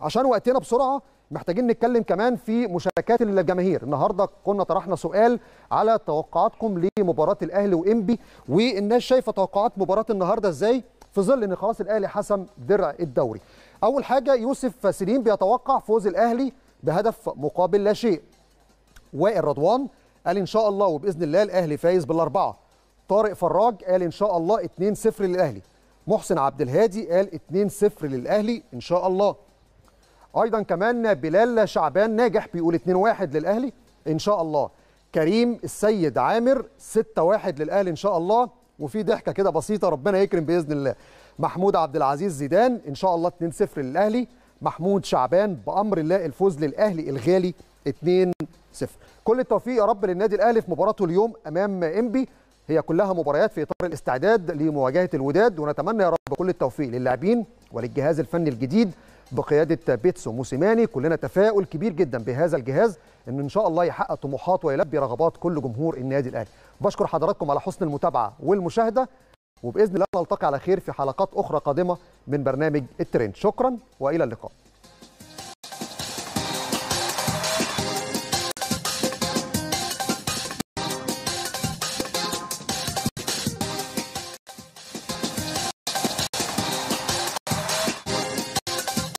عشان وقتنا بسرعه محتاجين نتكلم كمان في مشاركات الجماهير النهارده كنا طرحنا سؤال على توقعاتكم لمباراه الاهلي وانبي والناس شايفه توقعات مباراه النهارده ازاي في ظل ان خلاص الاهلي حسم درع الدوري اول حاجه يوسف سليم بيتوقع فوز الاهلي بهدف مقابل لا شيء وائل رضوان قال ان شاء الله وباذن الله الاهلي فايز بالاربعه طارق فراج قال ان شاء الله 2-0 للاهلي محسن عبد الهادي قال 2-0 للاهلي ان شاء الله ايضا كمان بلال شعبان ناجح بيقول 2-1 للاهلي ان شاء الله كريم السيد عامر 6-1 للاهلي ان شاء الله وفي ضحكه كده بسيطه ربنا يكرم باذن الله محمود عبد العزيز زيدان ان شاء الله 2-0 للاهلي محمود شعبان بامر الله الفوز للاهلي الغالي 2-0 كل التوفيق يا رب للنادي الاهلي في مباراته اليوم امام انبي هي كلها مباريات في اطار الاستعداد لمواجهه الوداد ونتمنى يا رب كل التوفيق للاعبين وللجهاز الفني الجديد بقياده بيتسو موسيماني كلنا تفاؤل كبير جدا بهذا الجهاز ان ان شاء الله يحقق طموحات ويلبي رغبات كل جمهور النادي الاهلي بشكر حضراتكم على حسن المتابعه والمشاهده وباذن الله نلتقي على خير في حلقات اخرى قادمه من برنامج الترند شكرا والى اللقاء